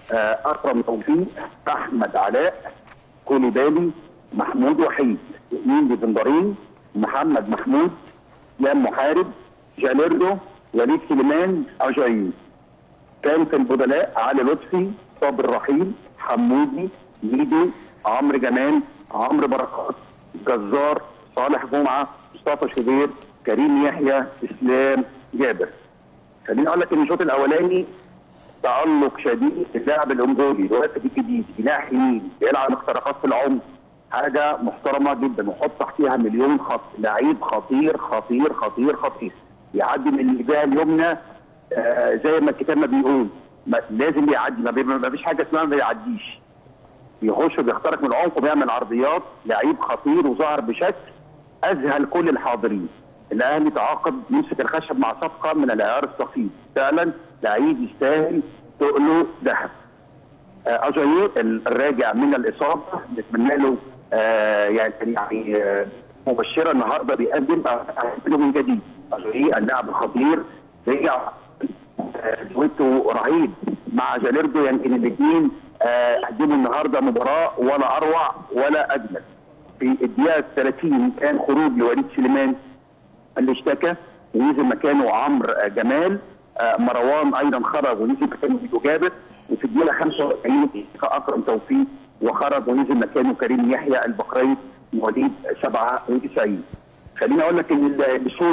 آه، اكرم توفيق احمد علاء كوليبالي محمود وحيد مين بندرين محمد محمود اسلام محارب جاليردو وليد سليمان اجايين كان في البدلاء علي لطفي صابر رحيل حمودي ميدو عمرو جمال عمرو بركات جزار صالح جمعه مصطفى شوبير كريم يحيى اسلام جابر خليني اقول لك ان الشوط الاولاني تألق شديد اللاعب الانجولي الوافد الجديد جناح يمين بيلعب اختراقات في العمق حاجه محترمه جدا وحط تحتيها مليون خط لعيب خطير خطير خطير خطير يعدي من الجهه اليمنى آه زي ما الكتاب ما بيقول ما لازم يعدي ما, بي- ما فيش حاجه اسمها ما بيعديش بيخش بيخترق من العمق وبيعمل عرضيات لعيب خطير وظهر بشكل اذهل كل الحاضرين الاهلي تعاقد يمسك الخشب مع صفقه من العيار الثقيل فعلا لعيب يستاهل تقله ذهب آه، اجاييه الراجع من الاصابه نتمنى له آه، يعني يعني آه، مبشره النهارده بيقدم له من جديد اجاييه اللاعب الخطير رجع آه، دويتو رهيب مع جاليردو يمكن الاثنين قدموا النهارده مباراه ولا اروع ولا اجمل في الدقيقه 30 كان خروج لوليد سليمان اللي اشتكى ونزل مكانه عمرو آه، جمال آه، مروان ايضا خرج ونزل مكانه ميدو جابر وفي الدقيقه 45 اكرم توفيق وخرج ونزل مكانه كريم يحيى البقري مواليد 97 خليني اقول لك ان ال- الشوط